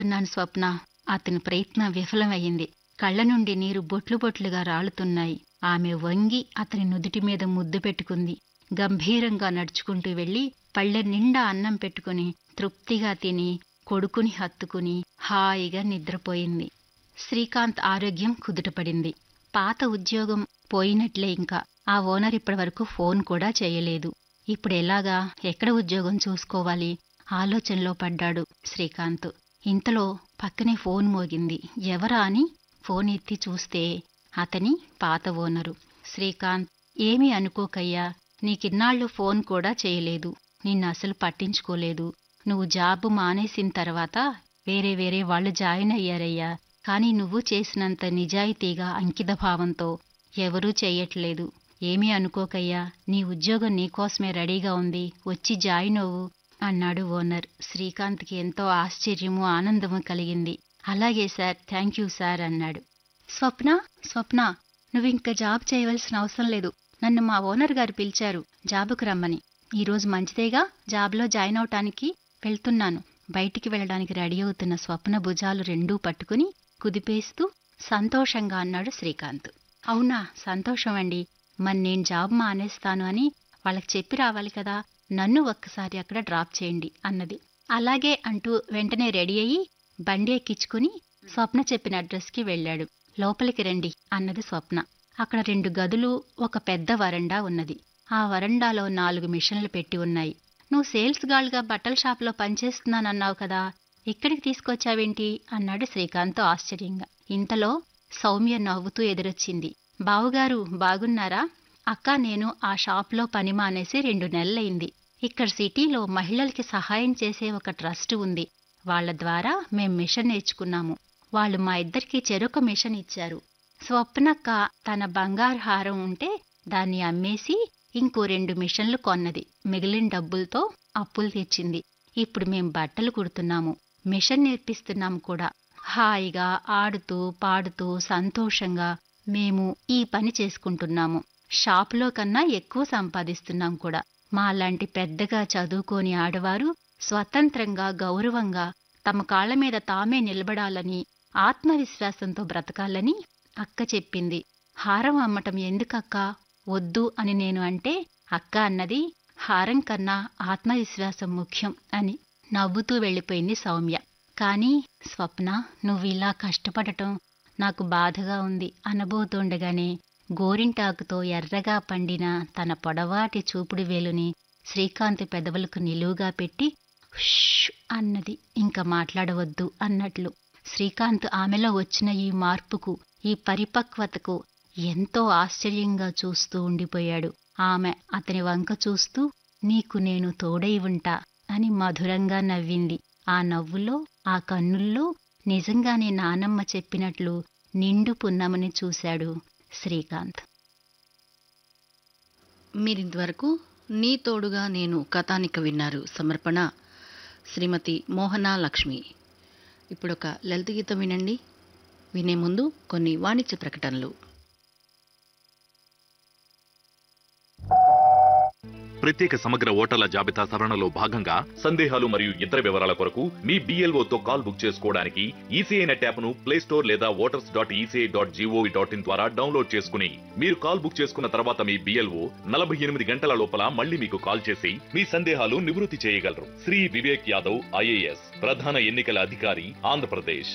నాను స్వప్న అతని ప్రయత్నం విఫలమయ్యింది కళ్ళ నుండి నీరు బొట్లు బొట్లుగా రాలుతున్నాయి ఆమె వంగి అతని నుదుటి మీద ముద్దు పెట్టుకుంది గంభీరంగా నడుచుకుంటూ వెళ్లి పళ్ళె నిండా అన్నం పెట్టుకుని తృప్తిగా తిని కొడుకుని హత్తుకుని హాయిగా నిద్రపోయింది శ్రీకాంత్ ఆరోగ్యం కుదుటపడింది పాత ఉద్యోగం పోయినట్లే ఇంకా ఆ ఓనర్ ఇప్పటివరకు ఫోన్ కూడా చేయలేదు ఇప్పుడెలాగా ఎక్కడ ఉద్యోగం చూసుకోవాలి ఆలోచనలో పడ్డాడు శ్రీకాంత్ ఇంతలో పక్కనే ఫోన్ మోగింది ఎవరా అని ఫోన్ ఎత్తి చూస్తే అతని పాత ఓనరు శ్రీకాంత్ ఏమీ అనుకోకయ్యా నీకిన్నాళ్ళు ఫోన్ కూడా చేయలేదు నిన్ను అసలు పట్టించుకోలేదు నువ్వు జాబు మానేసిన తర్వాత వేరే వేరే వాళ్ళు జాయిన్ అయ్యారయ్యా కాని నువ్వు చేసినంత నిజాయితీగా అంకితభావంతో ఎవరూ చెయ్యట్లేదు ఏమీ అనుకోకయ్యా నీ ఉద్యోగం నీకోసమే రెడీగా ఉంది వచ్చి జాయిన్ అవ్వు అన్నాడు ఓనర్ శ్రీకాంత్కి ఎంతో ఆశ్చర్యము ఆనందము కలిగింది అలాగే సార్ థ్యాంక్ యూ సార్ అన్నాడు స్వప్న స్వప్న నువ్వింక జాబ్ చేయవలసిన అవసరం లేదు నన్ను మా ఓనర్ గారు పిలిచారు జాబుకు రమ్మని ఈరోజు మంచిదేగా జాబ్లో జాయిన్ అవటానికి వెళ్తున్నాను బయటికి వెళ్ళడానికి రెడీ అవుతున్న స్వప్న భుజాలు రెండూ పట్టుకుని కుదిపేస్తూ సంతోషంగా అన్నాడు శ్రీకాంత్ అవునా సంతోషం అండి మరి నేను జాబ్ మానేస్తాను అని వాళ్ళకి చెప్పి రావాలి కదా నన్ను ఒక్కసారి అక్కడ డ్రాప్ చేయండి అన్నది అలాగే అంటూ వెంటనే రెడీ అయ్యి బండి ఎక్కించుకుని స్వప్న చెప్పిన అడ్రస్కి వెళ్ళాడు లోపలికి రండి అన్నది స్వప్న అక్కడ రెండు గదులు ఒక పెద్ద వరండా ఉన్నది ఆ వరండాలో నాలుగు మిషన్లు పెట్టి ఉన్నాయి నువ్వు సేల్స్ గార్ల్గా బట్టల షాప్లో పనిచేస్తున్నానన్నావు కదా ఇక్కడికి తీసుకొచ్చావేంటి అన్నాడు శ్రీకాంత్ ఆశ్చర్యంగా ఇంతలో సౌమ్య నవ్వుతూ ఎదురొచ్చింది బావుగారు బాగున్నారా అక్క నేను ఆ షాప్లో పని మానేసి రెండు నెలలైంది ఇక్కడ సిటీలో మహిళలకి సహాయం చేసే ఒక ట్రస్ట్ ఉంది వాళ్ళ ద్వారా మేం మిషన్ నేర్చుకున్నాము వాళ్ళు మా ఇద్దరికి చెరొక మిషన్ ఇచ్చారు స్వప్నక్క తన బంగారు హారం ఉంటే దాన్ని అమ్మేసి ఇంకో రెండు మిషన్లు కొన్నది మిగిలిన డబ్బులతో అప్పులు తెచ్చింది ఇప్పుడు మేం బట్టలు కుడుతున్నాము మిషన్ నేర్పిస్తున్నాము కూడా హాయిగా ఆడుతూ పాడుతూ సంతోషంగా మేము ఈ పని చేసుకుంటున్నాము షాపులో కన్నా ఎక్కువ సంపాదిస్తున్నాం కూడా మాలాంటి పెద్దగా చదువుకోని ఆడవారు స్వతంత్రంగా గౌరవంగా తమ కాళ్ల మీద తామే నిలబడాలని ఆత్మవిశ్వాసంతో బ్రతకాలని అక్క చెప్పింది హారం అమ్మటం ఎందుకక్క వద్దు అని నేను అంటే అక్క అన్నది హారం కన్నా ఆత్మవిశ్వాసం ముఖ్యం అని నవ్వుతూ వెళ్ళిపోయింది సౌమ్య కాని స్వప్న నువ్విలా కష్టపడటం నాకు బాధగా ఉంది అనబోతుండగానే గోరింటాకుతో ఎర్రగా పండిన తన పొడవాటి చూపుడు వేలుని శ్రీకాంత్ పెదవులకు నిలువుగా పెట్టి "ఉష్" అన్నది ఇంక మాట్లాడవద్దు అన్నట్లు శ్రీకాంత్ ఆమెలో వచ్చిన ఈ మార్పుకు ఈ పరిపక్వతకు ఎంతో ఆశ్చర్యంగా చూస్తూ ఉండిపోయాడు ఆమె అతని వంక చూస్తూ నీకు నేను తోడై ఉంటా అని మధురంగా నవ్వింది ఆ నవ్వులో ఆ కన్నుల్లో నిజంగానే నానమ్మ చెప్పినట్లు నిండు పున్నమని చూశాడు శ్రీకాంత్ మీరింతవరకు నీ తోడుగా నేను కథానిక విన్నారు సమర్పణ శ్రీమతి మోహనా లక్ష్మి ఇప్పుడు ఒక లలిత గీతం వినండి వినే ముందు కొన్ని వాణిజ్య ప్రకటనలు ప్రత్యేక సమగ్ర ఓటర్ల జాబితా సవరణలో భాగంగా సందేహాలు మరియు ఇతర వివరాల కొరకు మీ BLO తో కాల్ బుక్ చేసుకోవడానికి ఈసీఐ నెట్ యాప్ను ప్లే స్టోర్ లేదా voters dot ECI dot GOV dot in ద్వారా డౌన్లోడ్ చేసుకుని మీరు కాల్ బుక్ చేసుకున్న తర్వాత మీ బిఎల్ఓ నలభై ఎనిమిది గంటల లోపల మళ్ళీ మీకు కాల్ చేసి మీ సందేహాలు నివృత్తి చేయగలరు శ్రీ వివేక్ యాదవ్ ఐఏఎస్ ప్రధాన ఎన్నికల అధికారి ఆంధ్రప్రదేశ్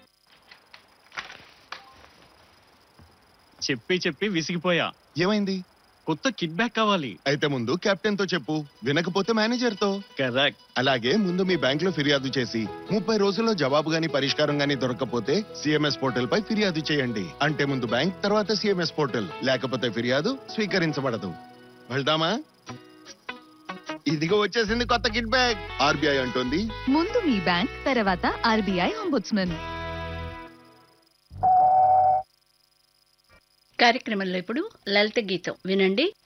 చెప్పి చెప్పి విసిగిపోయా ఏమైంది కొత్త కిడ్ బ్యాక్ కావాలి అయితే ముందు కెప్టెన్ తో చెప్పు వినకపోతే మేనేజర్ తో కరెక్ట్ అలాగే ముందు మీ బ్యాంక్ లో ఫిర్యాదు చేసి ముప్పై రోజుల్లో జవాబు గాని పరిష్కారం గాని దొరకకపోతే సిఎంఎస్ పోర్టల్ పై ఫిర్యాదు చేయండి అంటే ముందు బ్యాంక్ తర్వాత సిఎంఎస్ పోర్టల్ లేకపోతే ఫిర్యాదు స్వీకరించబడదు వెళ్దామా ఇదిగో వచ్చేసింది కొత్త కిడ్ బ్యాగ్ ఆర్బీఐ అంటోంది ముందు మీ బ్యాంక్ తర్వాత ఆర్బీఐ అంబుడ్స్మన్ కార్యక్రమంలో ఇప్పుడు లలిత గీతం వినండి